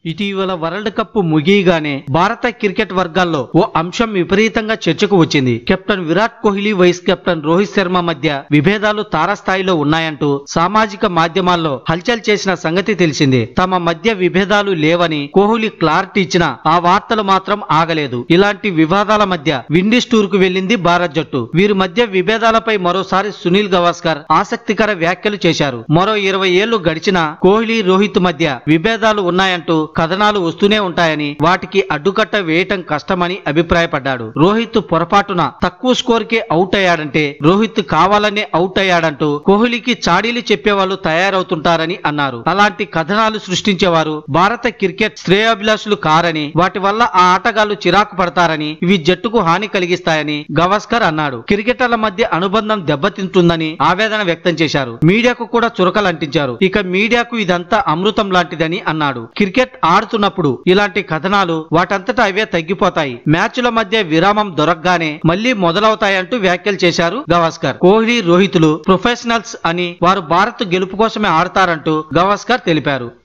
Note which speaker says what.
Speaker 1: ఇటీవల world cup ముగియగానే భారత cricket వర్గాల్లో ఓ అంశం విపరీతంగా చర్చకు వచ్చింది captain Virat Kohli vice captain Rohit Sharma మధ్య విభేదాలు తారస్థాయిలో ఉన్నాయంటూ సామాజిక మాధ్యమాల్లో హల్చల్ చేసిన సంగతి తెలిసిందే తమ మధ్య విభేదాలు లేవని కోహ్లీ క్లారిటీ ఇచ్చిన ఆ వార్తలు మాత్రం ఆగలేదు ఇలాంటి వివాదాల మధ్య విండీస్ టూర్ కు వెళ్లింది భారత్ జట్టు వీరి మధ్య విభేదాలపై మరోసారి సునీల్ గవాస్కర్ ఆసక్తికర వ్యాఖ్యలు చేశారు మరో ఇరవై ఏళ్లు గడిచినా కోహ్లీ రోహిత్ మధ్య విభేదాలు ఉన్నాయంటూ కథనాలు వస్తూనే ఉంటాయని వాటికి అడ్డుకట్ట వేయటం కష్టమని అభిప్రాయపడ్డాడు రోహిత్ పొరపాటున తక్కువ స్కోర్ కే అవుట్ అయ్యాడంటే రోహిత్ కావాలనే అవుట్ అయ్యాడంటూ కోహ్లీకి చాడీలు చెప్పేవాళ్ళు తయారవుతుంటారని అన్నారు అలాంటి కథనాలు సృష్టించేవారు భారత క్రికెట్ శ్రేయాభిలాషులు కారని వాటి వల్ల ఆ ఆటగాళ్లు చిరాకు పడతారని ఇవి జట్టుకు హాని కలిగిస్తాయని గవాస్కర్ అన్నాడు క్రికెటర్ల మధ్య అనుబంధం దెబ్బతింటుందని ఆవేదన వ్యక్తం చేశారు మీడియాకు కూడా చురకలంటించారు ఇక మీడియాకు ఇదంతా అమృతం లాంటిదని అన్నాడు క్రికెట్ ఆడుతున్నప్పుడు ఇలాంటి కథనాలు వాటంతటా అవే తగ్గిపోతాయి మ్యాచ్ల మధ్య విరామం దొరకగానే మళ్లీ మొదలవుతాయంటూ వ్యాఖ్యలు చేశారు గవాస్కర్ కోహ్లీ రోహితులు ప్రొఫెషనల్స్ అని వారు భారత్ గెలుపు కోసమే ఆడతారంటూ గవాస్కర్ తెలిపారు